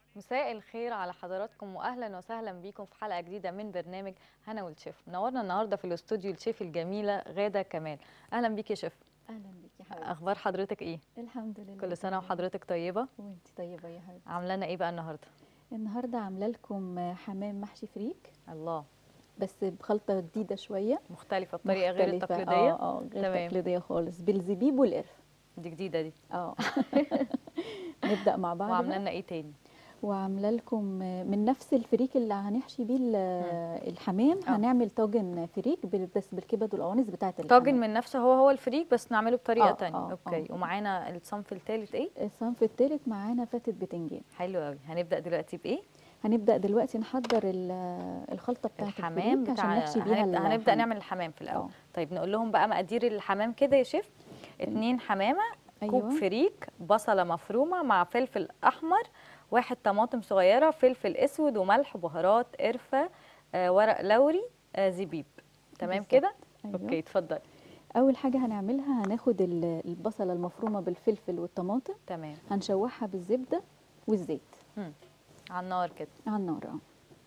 مساء الخير على حضراتكم واهلا وسهلا بيكم في حلقه جديده من برنامج هنا والشيف منورنا النهارده في الاستوديو الشيف الجميله غاده كمال اهلا بيك يا شيف اهلا بيك يا حبيبتي اخبار حضرتك ايه الحمد لله كل سنه تمام. وحضرتك طيبه وانت طيبه يا حبيبتي عامله لنا ايه بقى النهارده النهارده عامله لكم حمام محشي فريك الله بس بخلطه جديده شويه مختلفه بطريقه غير مختلفة. التقليديه اه اه غير تمام. تقليديه خالص بالزبيب والقرفه دي جديده دي اه نبدا مع بعض وعامله بقى. لنا ايه تاني وعامله لكم من نفس الفريك اللي هنحشي بيه ال- الحمام آه. هنعمل طاجن فريك بال- بس بالكبد والقوانص بتاعه طاجن من نفسه هو هو الفريك بس نعمله بطريقه آه، تانية آه، اوكي آه. ومعانا الصنف الثالث ايه الصنف الثالث معانا فتة بتنجان حلو قوي هنبدا دلوقتي بايه هنبدا دلوقتي نحضر ال- الخلطه بتاعه الحمام الفريك بتاع عشان نحشي بيها هنبدا, هنبدأ الحمام. نعمل الحمام في الاول اه طيب نقول لهم بقى مقادير الحمام كده يا شيف اتنين حمامه كوب أيوة. فريك بصله مفرومه مع فلفل احمر واحد طماطم صغيره فلفل اسود وملح بهارات قرفه آه ورق لوري آه زبيب تمام بالظبط. كده أيوة. اوكي اتفضل اول حاجه هنعملها هناخد ال- البصله المفرومه بالفلفل والطماطم تمام هنشوحها بالزبده والزيت على النار كده على النار اه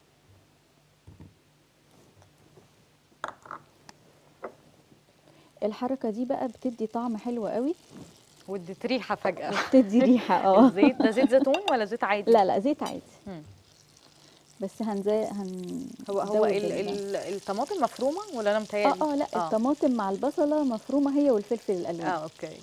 الحركه دي بقى بتدي طعم حلو قوي ودت ريحه فجاه بتدي ريحه اه الزيت ده زيت زيتون ولا زيت عادي لا لا زيت عادي مم. بس هنزي هن هو هو زود ال ال- ال الطماطم مفرومه ولا انا متهيألي اه اه لا الطماطم مع البصله مفرومه هي والفلفل الالوان اه اوكي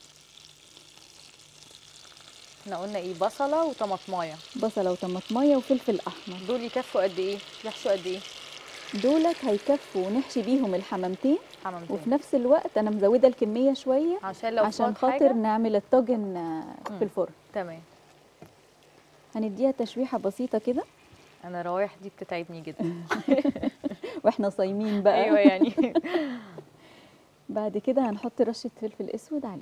احنا قلنا ايه بصله وطماطمايه بصله وطماطمايه وفلفل احمر دول يكفوا قد ايه يحشوا قد ايه دولت هيكفوا نحشي بيهم الحمامتين حمامتين وفي نفس الوقت انا مزوده الكميه شويه عشان لو عشان فات خاطر حاجة نعمل الطاجن آه، مم. في الفرن تمام هنديها تشويحه بسيطه كده انا الروايح دي بتتعبني جدا واحنا صايمين بقى ايوه يعني بعد كده هنحط رشه فلفل اسود عليه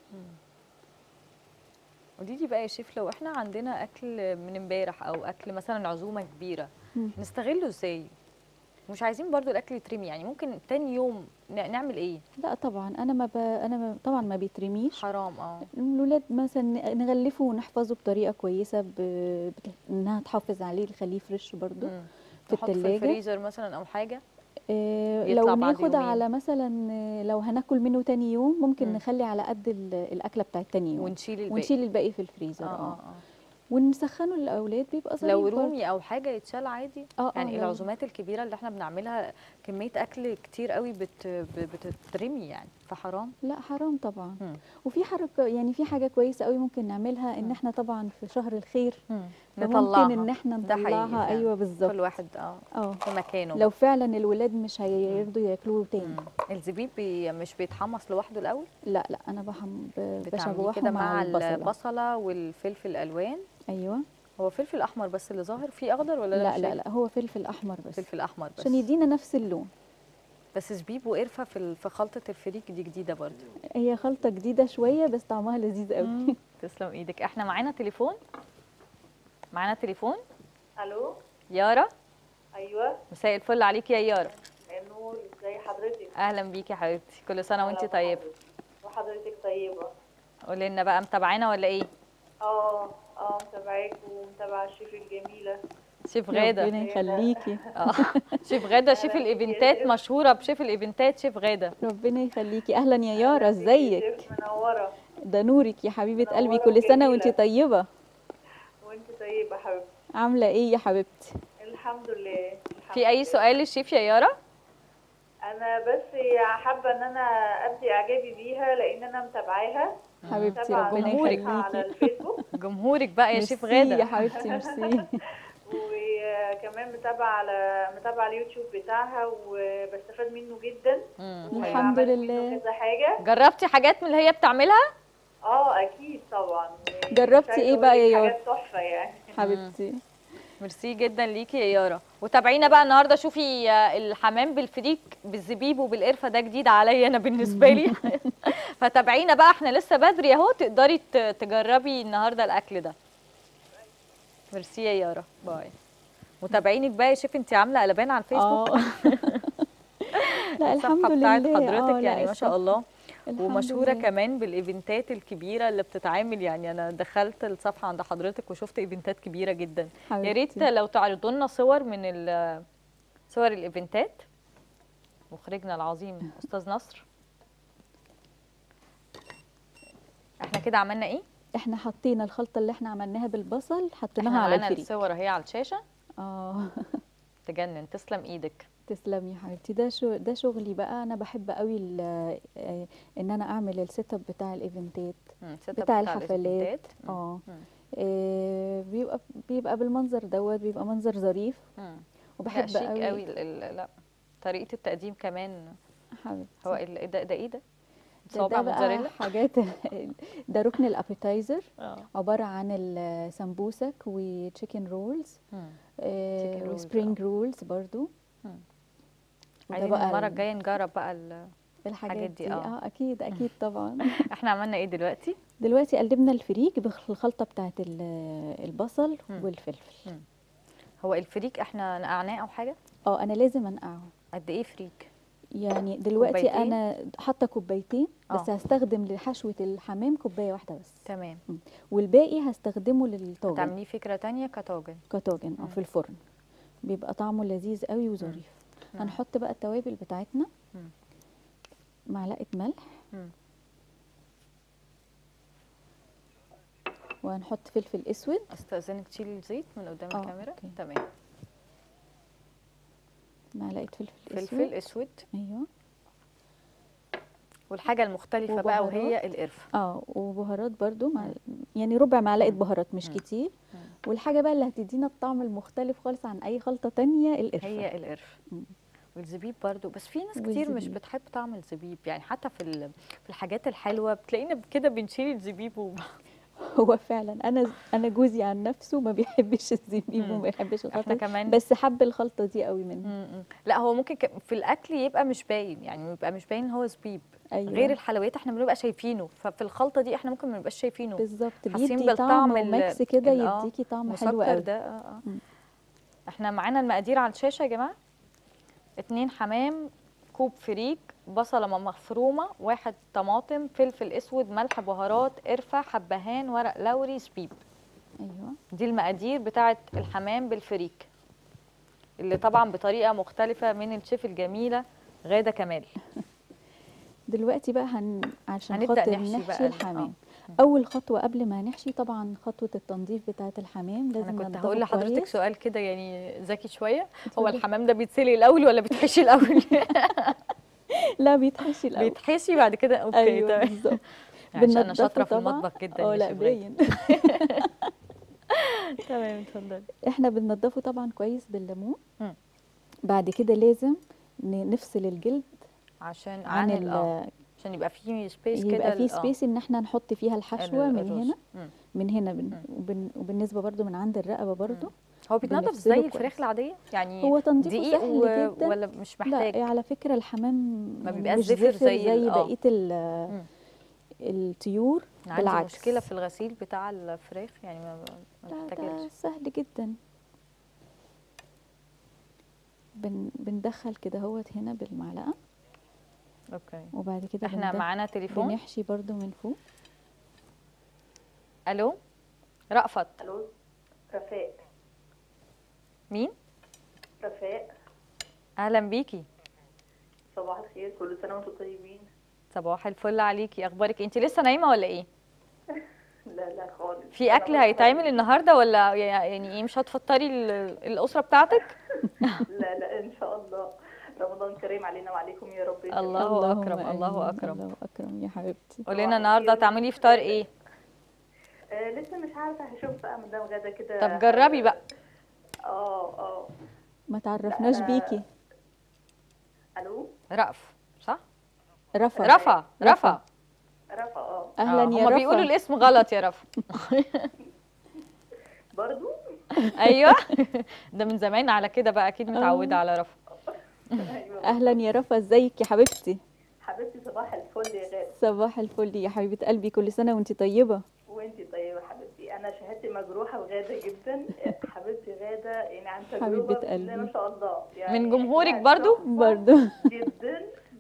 قولي لي بقى يا شيف لو احنا عندنا اكل من امبارح او اكل مثلا عزومه كبيره مم. نستغله ازاي مش عايزين برضو الاكل يترمي يعني ممكن تاني يوم ن- نعمل ايه لا طبعا انا ما ب... انا ما... طبعا ما بيترميش حرام اه الولاد مثلا نغلفه ونحفظه بطريقه كويسه ب... بت... انها تحافظ عليه نخليه فريش برضو مم. في نحط في التلاجة. الفريزر مثلا او حاجه آه، يطلع لو بعد ناخد يومين. على مثلا آه، لو هناكل منه تاني يوم ممكن مم. نخلي على قد ال- الاكله بتاعت تاني يوم ونشيل الباقي ونشيل الباقي في الفريزر اه اه, اه اه ونسخنه للاولاد بيبقى ظريف لو برضه. رومي او حاجه يتشال عادي اه يعني اه لو- العزومات الكبيره اللي احنا بنعملها كميه اكل كتير قوي بت ب- بتترمي يعني فحرام لا حرام طبعا مم. وفي حركه يعني في حاجه كويسه قوي ممكن نعملها ان مم. احنا طبعا في شهر الخير نطلعها فممكن ان احنا ده حقيقي نطلعها فعلا. ايوه بالظبط كل واحد اه اه في مكانه لو فعلا الولاد مش هيرضوا ياكلوه تاني مم. الزبيب بي مش بيتحمص لوحده الاول لا لا انا بحم ب- بتعمليه بشوحه كده مع مع البصله البصله والفلفل الالوان ايوه هو فلفل احمر بس اللي ظاهر في اخضر ولا لا مش لا شايف؟ لا هو فلفل احمر بس فلفل احمر بس عشان يدينا نفس اللون بس زبيب وقرفه في ال- في خلطه الفريك دي جديده برضه هي خلطه جديده شويه بس طعمها لذيذ قوي تسلم ايدك احنا معانا تليفون معانا تليفون الو يارا ايوه مساء الفل عليك يا يارا نور ازي حضرتك اهلا بيكي يا حبيبتي كل سنه وانت أهلا طيبه بحضرتك. وحضرتك طيبه قولي لنا بقى متابعانا ولا ايه اه اه متابعاك ومتابعه الشيف الجميله شيف غاده ربنا يخليكي اه شيف غاده شيف أهلا بيكي يا الايفنتات شيف. مشهوره بشيف الايفنتات شيف غاده ربنا يخليكي اهلا يا يارا ازيك شيف منوره ده نورك يا حبيبه قلبي منورة كل سنه وانت وجميلة. طيبه وانت طيبه حبيبتي عامله ايه يا حبيبتي الحمد لله الحمد في اي لله. سؤال للشيف يا يارا انا بس حابه ان انا ابدي اعجابي بيها لان انا متابعاها حبيبتي متابعه ربنا جمهورك. صفحتها على يخليكي الفيسبوك جمهورك بقى يا شيف ميرسي غاده يا حبيبتي ميرسي وكمان متابعه على متابعه اليوتيوب بتاعها وبستفاد منه جدا مم. الحمد وعملت منه لله. كذا حاجه جربتي حاجات من اللي هي بتعملها اه اكيد طبعا جربتي مش عايزة إيه بقى يا أقولك يارا؟ حاجات تحفه يعني حبيبتي ميرسي جدا ليكي يا يارا وتابعينا بقى النهارده شوفي آه، الحمام بالفريك بالزبيب وبالقرفه ده جديد عليا انا بالنسبه لي فتابعينا بقى احنا لسه بدري اهو تقدري ت- تجربي النهارده الاكل ده ميرسي يا يارا باي متابعينك بقى يا شيف انت عامله قلبان على الفيسبوك اه لا الصفحه الحمد بتاعت لله حضرتك آه، لا، يعني ما شاء الصفحة- الله الحمد ومشهوره لله. كمان بالايفنتات الكبيره اللي بتتعمل يعني انا دخلت الصفحه عند حضرتك وشفت ايفنتات كبيره جدا يا ريت حبيبتي. لو تعرضوا لنا صور من ال- صور الايفنتات مخرجنا العظيم استاذ نصر احنا كده عملنا ايه احنا حطينا الخلطه اللي احنا عملناها بالبصل احنا حطيناها على معانا الفريك الصور اهي على الشاشه اه تجنن تسلم ايدك تسلمي يا حبيبتي ده شو ده شغلي بقى انا بحب قوي ال- آه، ان انا اعمل السيت اب بتاع الايفنتات مم، setup بتاع الحفلات الإيفنتات. مم، اه مم، آه، بيبقى بيبقى بالمنظر دوت بيبقى منظر ظريف مم. لا وبحب شيك قوي قوي ال- ال- لا طريقه التقديم كمان حبيبتي هو ال- ده, ده ايه ده ده, صوابع ده بقى موتزاريلا حاجات ده ركن الابيتايزر اه عباره عن السمبوسك وتشيكن رولز مم. آه، chicken rolls، وسبرينج رولز برضو مم. وده عايزين بقى المره ال- الجايه نجرب بقى ال... الحاجات الحاجات دي، دي آه. اه اكيد اكيد طبعا احنا عملنا ايه دلوقتي دلوقتي قلبنا الفريك بالخلطه بتاعت ال- البصل مم. والفلفل مم. هو الفريك احنا نقعناه او حاجه اه انا لازم انقعه قد ايه فريك يعني دلوقتي كوبايتين؟ انا حاطه كوبايتين بس آه. هستخدم لحشوه الحمام كوبايه واحده بس تمام والباقي هستخدمه للطاجن تعمليه فكره تانية كطاجن كطاجن او مم. في الفرن بيبقى طعمه لذيذ قوي وظريف مم. هنحط بقى التوابل بتاعتنا مم. معلقه ملح مم. وهنحط فلفل اسود استاذنك تشيلي الزيت من قدام آه، الكاميرا أوكي. تمام معلقه فلفل فلفل اسود اسود ايوه والحاجه المختلفه بقى وهي وبهارات. القرفه اه وبهارات برضو مع يعني ربع معلقه بهارات مش مم. كتير مم. والحاجه بقى اللي هتدينا الطعم المختلف خالص عن اي خلطه تانية القرفه هي القرفه مم. والزبيب برضو بس في ناس كتير مش والزبيب. بتحب طعم الزبيب يعني حتى في ال- في الحاجات الحلوه بتلاقينا كده بنشيل الزبيب وب... هو فعلا انا انا جوزي عن نفسه ما بيحبش الزبيب مم. وما بيحبش احنا الخلطه كمان بس حب الخلطه دي قوي منه م- م. لا هو ممكن ك- في الاكل يبقى مش باين يعني يبقى مش باين إن هو زبيب ايوه غير الحلويات احنا بنبقى شايفينه ففي الخلطه دي احنا ممكن ما نبقاش شايفينه بالظبط حاسين بيدي بالطعم طعم ال- وميكس كده ال- آه، يديكي طعم حلو مسكر قوي ده آه آه. مم. احنا معانا المقادير على الشاشه يا جماعه اتنين حمام كوب فريك بصله مفرومه واحد طماطم فلفل اسود ملح بهارات قرفه حبهان ورق لوري زبيب ايوه دي المقادير بتاعه الحمام بالفريك اللي طبعا بطريقه مختلفه من الشيف الجميله غاده كمال دلوقتي بقى هن... عشان هنبدأ خاطر نحشي نحشي, بقى ال- الحمام آه. اول خطوه قبل ما نحشي طبعا خطوه التنظيف بتاعه الحمام لازم انا كنت ننضفه هقول لحضرتك كويس. سؤال كده يعني ذكي شويه هو اتفضلي. الحمام ده بيتسلي الاول ولا بيتحشي الاول لا بيتحشي الاول بيتحشي بعد كده اوكي ايوه تمام بالظبط عشان انا بننضفه شاطره في طبعاً. المطبخ جدا اه يا لا شيف غادة. باين تمام اتفضلي احنا بننضفه طبعا كويس بالليمون مم. بعد كده لازم ن- نفصل الجلد عشان عن عن ال- اه ال عشان يبقى فيه سبيس كده يبقى في ال- آه، سبيس ان احنا نحط فيها الحشوه ال- من الرز. هنا مم. من هنا بن مم. وبن وبالنسبه برضو من عند الرقبه برضو هو بيتنضف بنفصله زي كويس. الفراخ العاديه يعني هو تنظيفه دقيق سهل و... جدا ولا مش محتاج لا على فكره الحمام ما يعني بيبقاش مش زفر زي زي ال- آه. بقيه ال- مم. الطيور عندي بالعكس مشكله في الغسيل بتاع الفراخ يعني ما, ما لا ده بحتاجش سهل جدا بن بندخل كده هوت هنا بالمعلقه اوكي وبعد كده احنا بندخل- معانا تليفون بنحشي برضو من فوق الو رأفت الو رفاء مين رفاء اهلا بيكي صباح الخير كل سنه وانتم طيبين صباح الفل عليكي اخبارك انت لسه نايمه ولا ايه لا لا خالص في اكل هيتعمل النهارده ولا يعني ايه مش هتفطري ال- الاسره بتاعتك لا لا ان شاء الله رمضان كريم علينا وعليكم يا رب الله اللهم أكرم، الله آمين. أكرم. الله اكرم يا حبيبتي قولي لنا النهارده هتعملي فطار ايه آه لسه مش عارفه هشوف بقى مدام غدا كده طب جربي بقى اه اه ما تعرفناش لا، بيكي الو رأف صح رفا رفا رفا رفا اه اهلا آه، يا هما رفا بيقولوا الاسم غلط يا رفا برضو ايوه ده من زمان على كده بقى اكيد متعوده على رفا ايوه اهلا يا رفا ازيك يا حبيبتي حبيبتي صباح الفل يا غاده صباح الفل يا حبيبه قلبي كل سنه وانت طيبه وانتي طيبه حبيبتي انا شهادتي مجروحه وغاده جدا حبيبتي غاده يعني عن حبيبة تجربه بسم الله قلبي. ما شاء الله يعني من جمهورك إحنا برضو؟ تحفة برضو جدا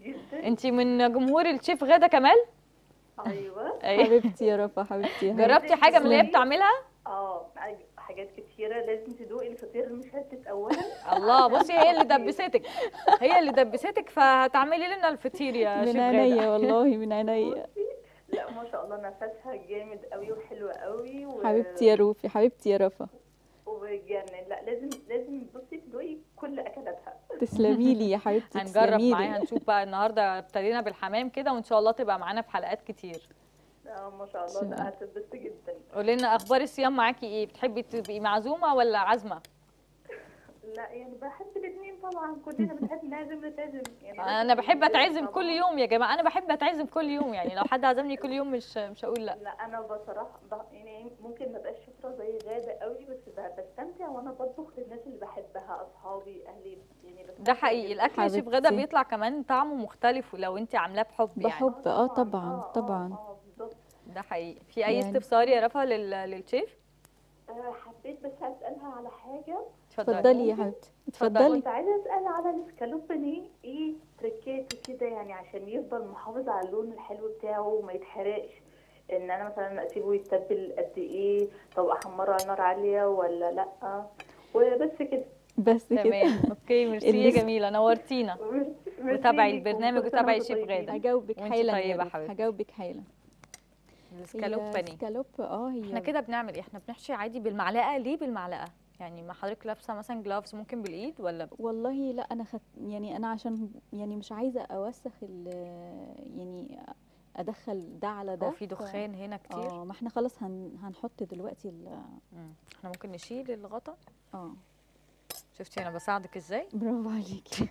جدا انت من جمهور الشيف غاده كمال ايوه أيوة. حبيبتي يا رفا حبيبتي جربتي حاجه من اللي هي بتعملها اه حاجات كتيره لازم تدوقي الفطير المشلتت اولا الله بصي هي اللي دبستك هي اللي دبستك فهتعملي لنا الفطير يا شيف من غاده عينيا والله من عينيا لا ما شاء الله نفسها جامد قوي وحلوه قوي و... حبيبتي يا روفي حبيبتي يا رفا وبتجنن لا لازم لازم بصي تدوقي كل اكلاتها تسلمي لي يا حبيبتي هنجرب تسلمي معاها لي نشوف بقى النهارده ابتدينا بالحمام كده وان شاء الله تبقى معانا في حلقات كتير اه ما شاء الله لا هتتبسط جدا قولي لنا اخبار الصيام معاكي ايه بتحبي تبقي معزومه ولا عازمه لا يعني بحب الاثنين طبعا كلنا بنحب نعزم نتعزم يعني انا بحب اتعزم طبعاً. كل يوم يا جماعه انا بحب اتعزم كل يوم يعني لو حد عزمني كل يوم مش مش هقول لا لا انا بصراحه ب- يعني ممكن ما بقاش شاطره زي غاده قوي بس ب- بستمتع وانا بطبخ للناس اللي بحبها اصحابي اهلي يعني ده بستمتع حقيقي جداً. الاكل يا شيف غدا حبيبتي. بيطلع كمان طعمه مختلف ولو انت عاملاه بحب يعني بحب اه طبعا آه، طبعا اه بالظبط ده حقيقي في اي يعني- استفسار يا رفا لل... للشيف آه، حبيت بس اسالها على حاجه اتفضلي يا حبيبتي اتفضلي كنت عايزه اسال على الاسكالوب بانيه ايه تريكاته كده يعني عشان يفضل محافظ على اللون الحلو بتاعه وما يتحرقش ان انا مثلا اسيبه يتبل قد ايه طب احمره على نار عاليه ولا لا وبس كده بس كده تمام اوكي ميرسي يا اللي- جميله نورتينا وتابعي البرنامج وتابعي شيف غادة. هجاوبك وانتي حالا طيبة يا روفي، حبيبتي. هجاوبك حالا الاسكالوب هي بانيه سكالوب اه هي احنا كده بنعمل ايه احنا بنحشي عادي بالمعلقه ليه بالمعلقه يعني ما حضرتك لابسه مثلا جلافز ممكن بالايد ولا ب... والله لا انا خد يعني انا عشان يعني مش عايزه اوسخ ال يعني ادخل ده على ده هو في ف- دخان هنا كتير اه ما احنا خلاص هن هنحط دلوقتي ال- مم. احنا ممكن نشيل الغطا اه شفتي انا بساعدك ازاي برافو عليكي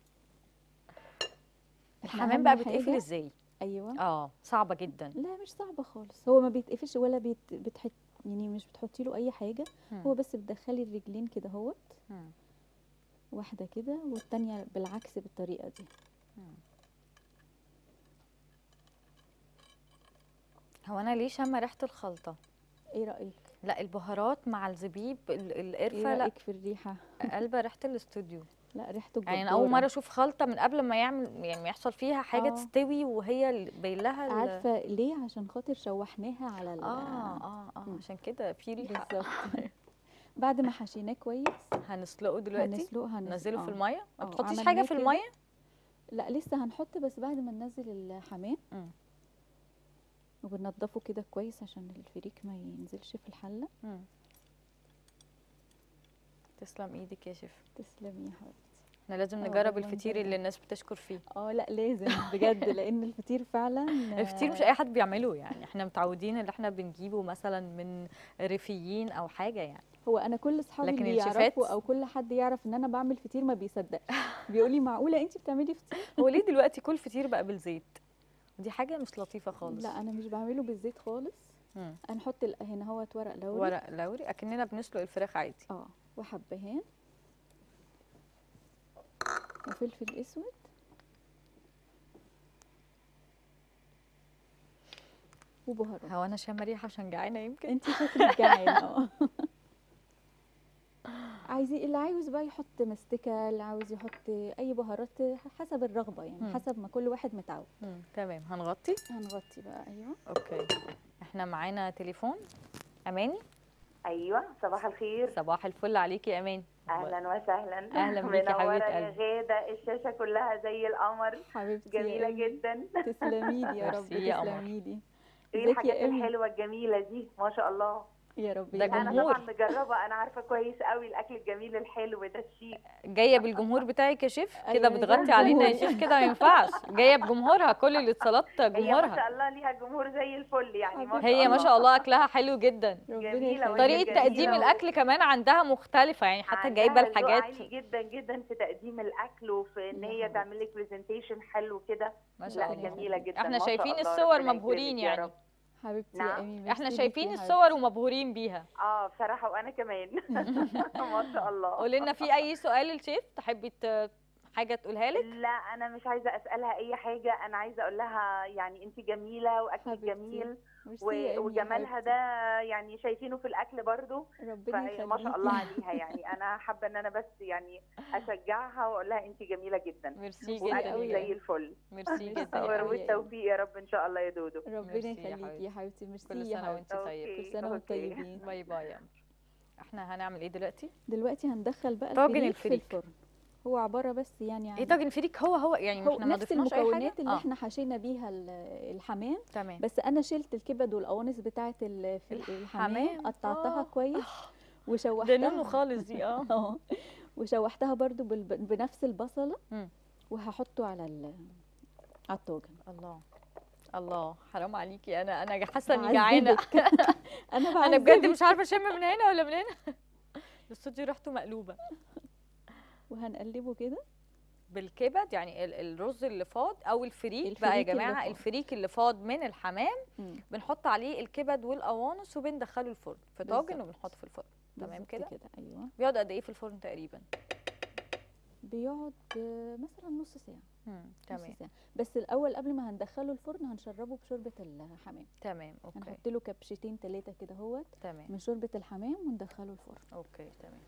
الحمام أهم بقى بيتقفل حاجة- ازاي ايوه اه صعبه جدا لا مش صعبه خالص هو ما بيتقفلش ولا بيت بتحط يعني مش بتحطي له اي حاجه مم. هو بس بتدخلي الرجلين كده اهوت مم. واحده كده والتانية بالعكس بالطريقه دي هو انا ليه شامه ريحه الخلطه ايه رايك لا البهارات مع الزبيب ال- ايه القرفه لا رايك في الريحه قلبه ريحه الاستوديو لا ريحته يعني انا جبارة. اول مره اشوف خلطه من قبل ما يعمل يعني ما يحصل فيها حاجه آه. تستوي وهي ال- باين لها ال- عارفه ليه عشان خاطر شوحناها على ال- اه اه اه مم. عشان كده في ريحه بالظبط بعد ما حشيناه كويس هنسلقه دلوقتي هنسلقها هنس- ننزله في آه. الميه ما آه، بتحطيش عملناه حاجه في كده. الميه لا لسه هنحط بس بعد ما ننزل الحمام مم. وبنضفه كده كويس عشان الفريك ما ينزلش في الحله مم. تسلم ايدك يا شيف تسلمي يا حبيبتي احنا لازم آه، نجرب والله الفطير نجرب. اللي الناس بتشكر فيه اه لا لازم بجد لان الفطير فعلا الفطير مش اي حد بيعمله يعني احنا متعودين ان احنا بنجيبه مثلا من ريفيين او حاجه يعني هو انا كل اصحابي لكن اللي الشيفات- يعرفوا او كل حد يعرف ان انا بعمل فطير ما بيصدقش بيقول لي معقوله انت بتعملي فطير هو ليه دلوقتي كل فطير بقى بالزيت ودي حاجه مش لطيفه خالص لا انا مش بعمله بالزيت خالص مم. هنحط ال- هنا هوت ورق لوري ورق لوري اكننا بنسلق الفراخ عادي اه وحبهان وفلفل اسود وبهارات هو انا شامه ريحه عشان جعانه يمكن انت شكلك جعان اه عايزين اللي عاوز بقى يحط مستكه اللي عاوز يحط اي بهارات حسب الرغبه يعني مم. حسب ما كل واحد متعود مم. تمام هنغطي هنغطي بقى ايوه اوكي احنا معانا تليفون اماني ايوه صباح الخير صباح الفل عليكي يا اماني اهلا وسهلا أهلا بيكي يا منورة حبيبة يا قلبي. غاده الشاشه كلها زي القمر حبيبتي يا جميله إيمي. جدا تسلمي لي يا رب ميرسي يا قمر. تسلمي لي ايه ازيك الحاجات يا إيمي؟ الحلوه الجميله دي ما شاء الله يا رب ده يا انا جمهور. طبعا مجربه انا عارفه كويس قوي الاكل الجميل الحلو ده الشيك جايه بالجمهور بتاعك يا شيف كده أيوة، بتغطي جاية علينا يا بالجمهور. شيف كده ما ينفعش جايه بجمهورها كل الاتصالات هي ما جمهورها شاء الله ليها جمهور زي الفل يعني ما شاء هي الله ما شاء الله اكلها حلو جدا ربنا جميلة يخليك. وهي طريقه جميلة تقديم و- الاكل كمان عندها مختلفه يعني حتى عندها جايبه ذوق الحاجات عالي جدا جدا في تقديم الاكل وفي ان يا هي حبيبتي. تعمل لك برزنتيشن حلو كده ما شاء لا الله جميله جدا احنا ما شاء شايفين الله، الصور ربنا مبهورين يكرمك يا يعني رب. حبيبتي يا نعم. ايمي احنا ميرسي شايفين ليكي يا الصور ومبهورين بيها اه بصراحه وانا كمان ما شاء الله قولي لنا في اي سؤال للشيف تحبي ت- حاجه تقولها لك لا انا مش عايزه اسالها اي حاجه انا عايزه اقول لها يعني انت جميله واكلك حبيبتي. جميل ميرسي و- يا إيمي يا وجمالها حبيبتي. ده يعني شايفينه في الاكل برضو ربنا فهي ما شاء يخليكي. الله عليها يعني انا حابه ان انا بس يعني اشجعها واقول لها انت جميله جدا ميرسي ميرسي جدا واكلك أوي. زي الفل ميرسي ميرسي جدا أوي. يا أمي. والتوفيق يا رب ان شاء الله يا دودو ربنا ميرسي يا يخليكي يا حبيبتي ميرسي كل يا سنه وانت حبيبتي طيب كل أوكي، سنه وانتم أوكي. طيبين باي باي يا أمر. احنا هنعمل ايه دلوقتي دلوقتي هندخل بقى طاجن الفريك الفريك. في الفرن هو عباره بس يعني ايه عن طاجن فريك هو هو يعني هو احنا ما نفس ضفناش اي حاجه المكونات اللي آه، احنا حشينا بيها ال- الحمام تمام بس انا شلت الكبد والقوانص بتاعه ال- في الحمام الحمام، قطعتها آه. كويس ده وشوحتها نونو خالص دي اه اه وشوحتها برضو بالب- بنفس البصله مم. وهحطه على ال- على الطاجن الله الله حرام عليكي انا انا حاسه اني جعانه بعذبك. انا انا بجد بعذبك. مش عارفه اشم من هنا ولا من هنا الاستوديو ريحته مقلوبه وهنقلبه كده بالكبد يعني ال- الرز اللي فاض او الفريك, الفريك بقى يا اللي جماعه فاض. الفريك اللي فاض من الحمام مم. بنحط عليه الكبد والقوانص وبندخله الفرن في طاجن بالظبط. وبنحطه في الفرن تمام بالظبط كده كده ايوه بيقعد قد ايه في الفرن تقريبا بيقعد آه، مثلا نص ساعه مم. نص تمام ساعه بس الاول قبل ما هندخله الفرن هنشربه بشوربه الحمام تمام اوكي هنحط له كبشتين ثلاثه كده اهوت تمام من شوربه الحمام وندخله الفرن اوكي تمام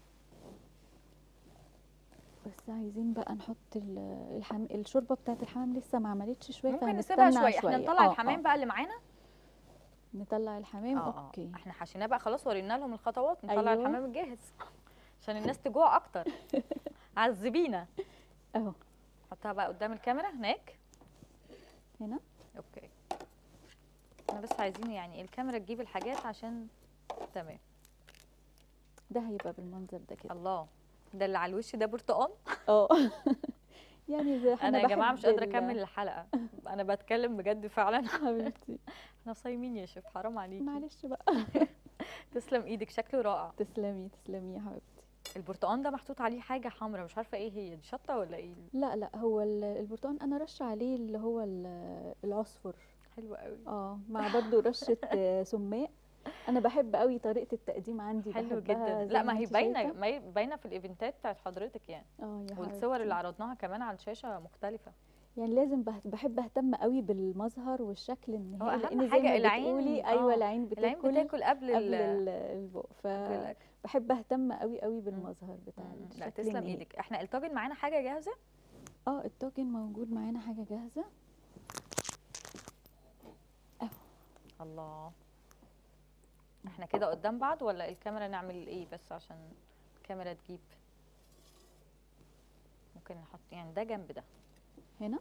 بس عايزين بقى نحط ال- الحم... الشوربه بتاعت الحمام لسه ما عملتش شويه ممكن فهنستنى نسيبها شويه احنا نطلع آه، الحمام آه. بقى اللي معانا نطلع الحمام اه اوكي اه احنا حشيناه بقى خلاص ورينا لهم الخطوات نطلع أيوة. الحمام الجاهز عشان الناس تجوع اكتر عذبينا اهو حطها بقى قدام الكاميرا هناك هنا اوكي احنا بس عايزين يعني الكاميرا تجيب الحاجات عشان تمام ده هيبقى بالمنظر ده كده الله ده اللي على الوش ده برتقال اه يعني زي انا يا جماعه بحب مش قادره ال- اكمل الحلقه انا بتكلم بجد فعلا حبيبتي احنا صايمين يا شيف حرام عليكي معلش بقى تسلم ايدك شكله رائع تسلمي تسلمي يا حبيبتي البرتقال ده محطوط عليه حاجه حمراء مش عارفه ايه هي دي شطه ولا ايه لا لا هو ال- البرتقال انا رش عليه اللي هو ال- العصفر حلوه قوي اه مع برضو رشه آه، سماق انا بحب قوي طريقه التقديم عندي حلو بحبها جدا زي لا ما هي انتي باينه شايفة. ما هي باينه في الايفنتات بتاعت حضرتك يعني اه يا والصور اللي حبيبتي. عرضناها كمان على الشاشه مختلفه يعني لازم بح- بحب اهتم قوي بالمظهر والشكل النهائي هو أهم لان زي حاجة ما العين، بتقولي آه، ايوه العين العين بتاكل بتاكل قبل, قبل ال- ال- البق قبل الأكل. فبحب اهتم قوي قوي بالمظهر بتاع مم. الشكل لا تسلم النهائي. ايدك احنا الطاجن معانا حاجه جاهزه اه الطاجن موجود معانا حاجه جاهزه الله احنا كده قدام بعض ولا الكاميرا نعمل ايه بس عشان الكاميرا تجيب ممكن نحط يعني ده جنب ده هنا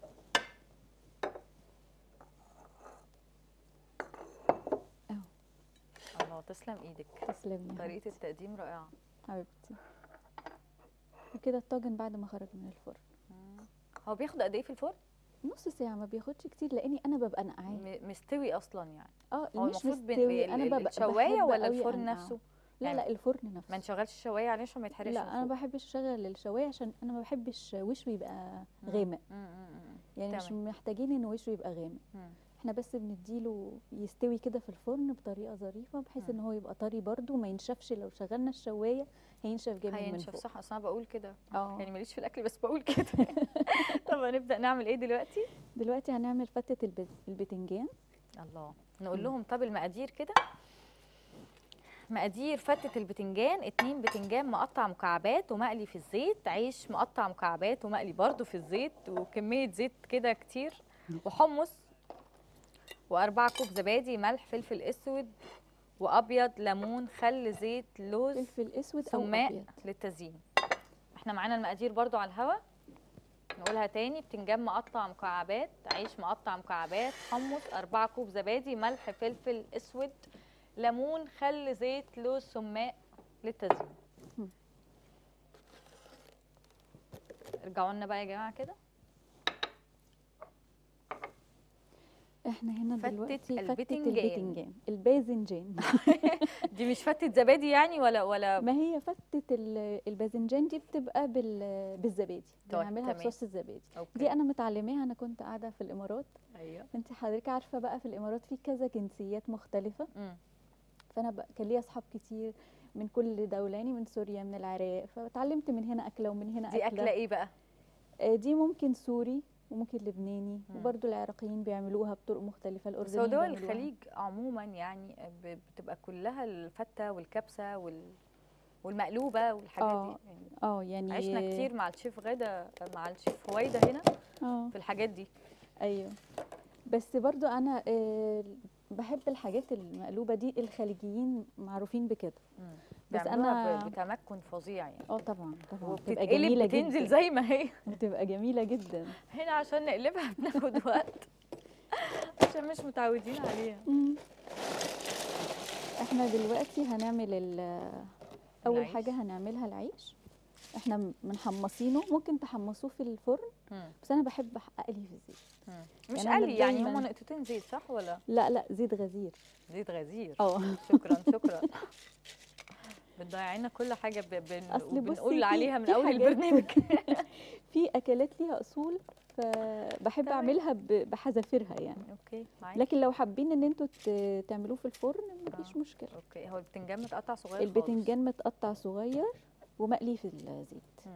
اهو الله تسلم ايدك تسلمي يا طريقه التقديم رائعه حبيبتي وكده الطاجن بعد ما خرج من الفرن مم. هو بياخد قد ايه في الفرن نص ساعه ما بياخدش كتير لاني انا ببقى نقعاه م- مستوي اصلا يعني اه هو مش المفروض بن- مستوي ال- انا ال- ببقى الشوايه بحب ولا قوي الفرن أنقعه. نفسه لا يعني لا الفرن نفسه ما نشغلش الشوايه عليه عشان ما يتحرقش لا من انا فوق. بحبش اشغل الشوايه عشان انا ما بحبش وشه يبقى مم. غامق مم، مم، مم. يعني مش تمام. محتاجين ان وشه يبقى غامق مم. احنا بس بنديله يستوي كده في الفرن بطريقه ظريفه بحيث ان هو يبقى طري برده وما ينشفش لو شغلنا الشوايه هينشف جامد من هينشف فوق صح اصل انا بقول كده اه يعني ماليش في الاكل بس بقول كده طب هنبدا نعمل ايه دلوقتي دلوقتي هنعمل فتة الب- البتنجان الله نقول لهم طب المقادير كده مقادير فتة البتنجان اتنين بتنجان مقطع مكعبات ومقلي في الزيت عيش مقطع مكعبات ومقلي برضو في الزيت وكمية زيت كده كتير وحمص وأربعة كوب زبادي ملح فلفل أسود وأبيض ليمون خل زيت لوز فلفل اسود او سماق ابيض للتزيين احنا معانا المقادير برضو على الهوا نقولها تاني بتنجان مقطع مكعبات عيش مقطع مكعبات حمص أربعة كوب زبادي ملح فلفل أسود ليمون خل زيت لوز سماق للتزيين مم. ارجعوا لنا بقى يا جماعة كده احنا هنا فتة دلوقتي فتة البتنجان. البتنجان الباذنجان دي مش فتة زبادي يعني ولا ولا ما هي فتة ال- الباذنجان دي بتبقى بال- بالزبادي طيب، بنعملها تمام. بصوص الزبادي اوكي دي انا متعلماها انا كنت قاعده في الامارات ايوه انت حضرتك عارفه بقى في الامارات في كذا جنسيات مختلفه مم. فانا بقى كان ليا اصحاب كتير من كل دوله يعني من سوريا من العراق فتعلمت من هنا اكله ومن هنا دي اكله أكلة ايه بقى؟ آه، دي ممكن سوري وممكن لبناني مم. وبرضو العراقيين بيعملوها بطرق مختلفة بس هو الأردنيين دول بيعملوها. الخليج عموما يعني ب- بتبقى كلها الفته والكبسه وال والمقلوبه والحاجات آه، دي يعني اه يعني عشنا كتير مع الشيف غدا مع الشيف هويدا هنا اه في الحاجات دي ايوه بس برضو انا آه، بحب الحاجات المقلوبة دي الخليجيين معروفين بكده مم. بس بيعملوها أنا- ب- بتمكن فظيع يعني اه طبعا طبعا بتبقى وبتتقلب جميلة بتنزل جدا زي ما هي بتبقى جميلة جدا هنا عشان نقلبها بناخد وقت عشان مش متعودين عليها مم. احنا دلوقتي هنعمل ال- اول العيش. حاجة هنعملها العيش احنا م- منحمصينه ممكن تحمصوه في الفرن مم. بس انا بحب أح- اقليه في الزيت مم. مش يعني أنا قلي يعني دايماً- هما نقطتين زيت صح ولا لا لا زيت غزير زيت غزير اه شكرا شكرا بتضيعينا كل حاجه ب- بن... أصل بصي وبنقول في- عليها من في اول حاجات- البرنامج في اكلات ليها اصول فبحب تمام. اعملها ب- بحذافيرها يعني اوكي معاك لكن لو حابين ان انتوا ت- تعملوه في الفرن مفيش آه. مشكله اوكي هو البتنجان متقطع صغير البتنجان متقطع صغير ومقلي في الزيت مم.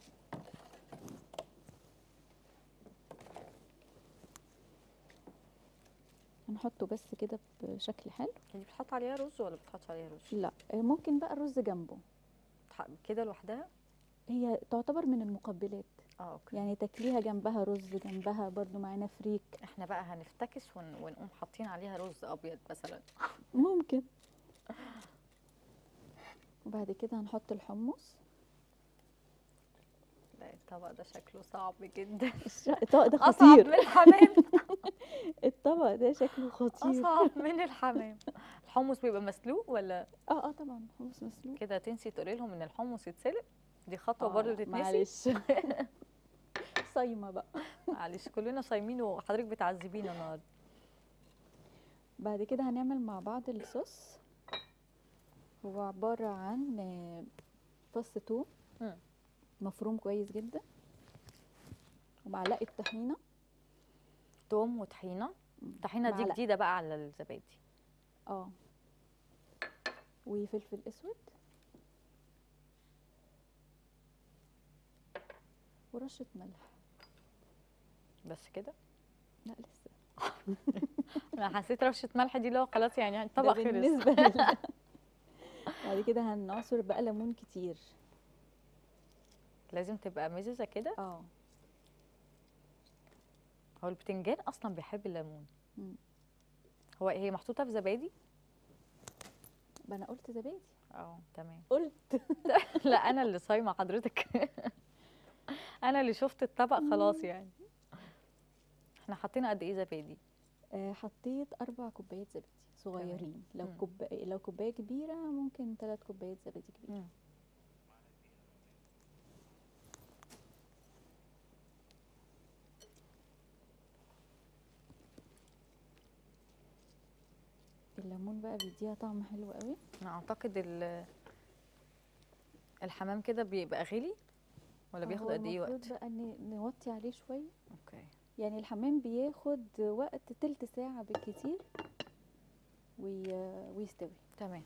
هنحطه بس كده بشكل حلو خالص دي بتحط عليها رز ولا بتحطش عليها رز لا ممكن بقى الرز جنبه بتح- كده لوحدها هي تعتبر من المقبلات اه اوكي يعني تاكليها جنبها رز جنبها برضو معانا فريك احنا بقى هنفتكس ون... ونقوم حاطين عليها رز ابيض مثلا ممكن وبعد كده هنحط الحمص لا الطبق ده شكله صعب جدا الش- الطبق ده اصعب خطير من الحمام الطبق ده شكله خطير اصعب من الحمام الحمص بيبقى مسلوق ولا اه اه طبعا حمص مسلوق كده تنسي تقولي لهم ان الحمص يتسلق دي خطوه آه، برضه لا، تتنسي معلش صايمه بقى معلش كلنا صايمين وحضرتك بتعذبينا النهارده بعد كده هنعمل مع بعض الصوص هو عبارة عن آه، فص توم مم. مفروم كويس جدا ومعلقة طحينة توم وطحينه الطحينه دي معلقة. جديده بقى على الزبادي اه وفلفل اسود ورشة ملح بس كده لا لسه انا حسيت رشه ملح دي اللي هو خلاص يعني ده الطبق خلص بالنسبة لل... بعد كده هنعصر بقى ليمون كتير لازم تبقى مززه كده اه هو البتنجان اصلا بيحب الليمون مم. هو هي محطوطه في زبادي ما انا قلت زبادي اه تمام قلت لا انا اللي صايمه حضرتك انا اللي شفت الطبق خلاص يعني احنا حاطين قد ايه زبادي آه، حطيت أربع كوبايات زبادي صغيرين لو مم. كوباية لو كوباية كبيرة ممكن ثلاث كوبايات زبادي كبيرة مم. الليمون بقى بيديها طعم حلو قوي انا اعتقد ال- الحمام كده بيبقى غلي ولا بياخد هو قد ايه المفروض وقت بقى ن- نوطي عليه شوية اوكي يعني الحمام بياخد وقت تلت ساعة بالكتير وي... ويستوي تمام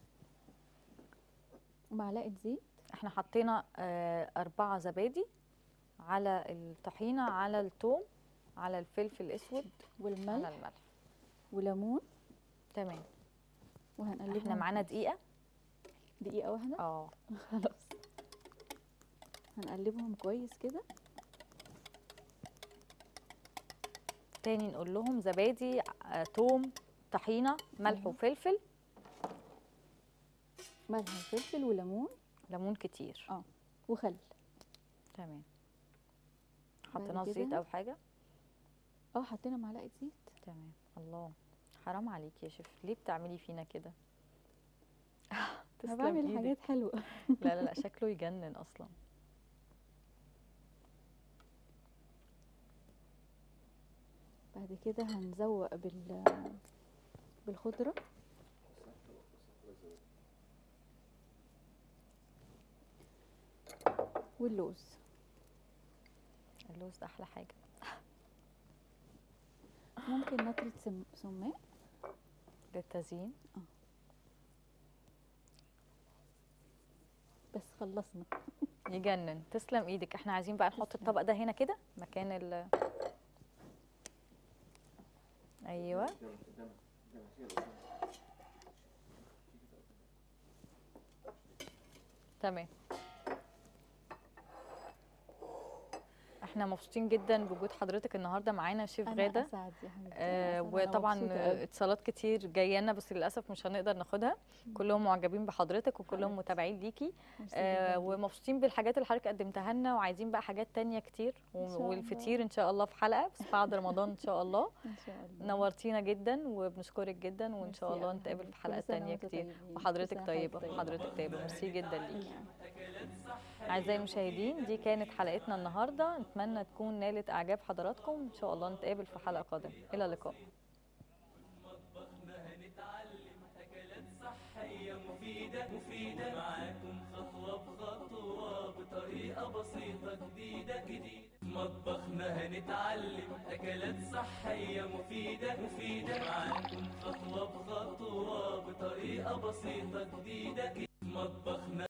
ومعلقة زيت احنا حطينا آه، أربعة زبادي على الطحينة على الثوم على الفلفل الأسود على والملح الملح وليمون تمام وهنقلبهم احنا معانا دقيقة دقيقة واحدة اه خلاص هنقلبهم كويس كده تاني نقول لهم زبادي آه، توم طحينة ملح أيوة. وفلفل ملح وفلفل وليمون ليمون كتير اه وخل تمام بعد حطينا كده؟ زيت أو حاجة اه حطينا معلقة زيت تمام الله حرام عليك يا شيف ليه بتعملي فينا كده انا تسلم بعمل إيدك. حاجات حلوة لا لا لا شكله يجنن اصلا بعد كده هنزوق بال بالخضرة واللوز اللوز ده احلى حاجه ممكن نطرة سم... سماق للتزيين بس خلصنا يجنن تسلم ايدك احنا عايزين بقى نحط الطبق ده هنا كده مكان ال ايوه تمام احنا مبسوطين جدا بوجود حضرتك النهارده معانا شيف انا غاده اسعد يا حبيبتي آه أنا أسعد، أنا وطبعا مبسوطة أوي. اتصالات كتير جايه لنا بس للاسف مش هنقدر ناخدها كلهم معجبين بحضرتك وكلهم متابعين ليكي ميرسي آه جداً. ومبسوطين بالحاجات اللي حضرتك قدمتها لنا وعايزين بقى حاجات تانية كتير إن شاء و- الله. والفطير ان شاء الله في حلقه بس بعد رمضان ان شاء الله ان شاء الله نورتينا جدا وبنشكرك جدا وان ميرسي شاء الله أوي نتقابل حبيبتي. في كل حلقات سنة تانية وأنتوا كتير طيبين. كل وحضرتك سنة طيبه وحضرتك وحضرتك طيبه ميرسي جدا ليكي العفو. أعزائي المشاهدين دي كانت حلقتنا النهاردة نتمنى تكون نالت إعجاب حضراتكم إن شاء الله نتقابل في حلقة قادمة إلى اللقاء مطبخنا هنتعلم أكلات صحية مفيدة مفيدة معاكم خطوة بخطوة بطريقة بسيطة جديدة مطبخنا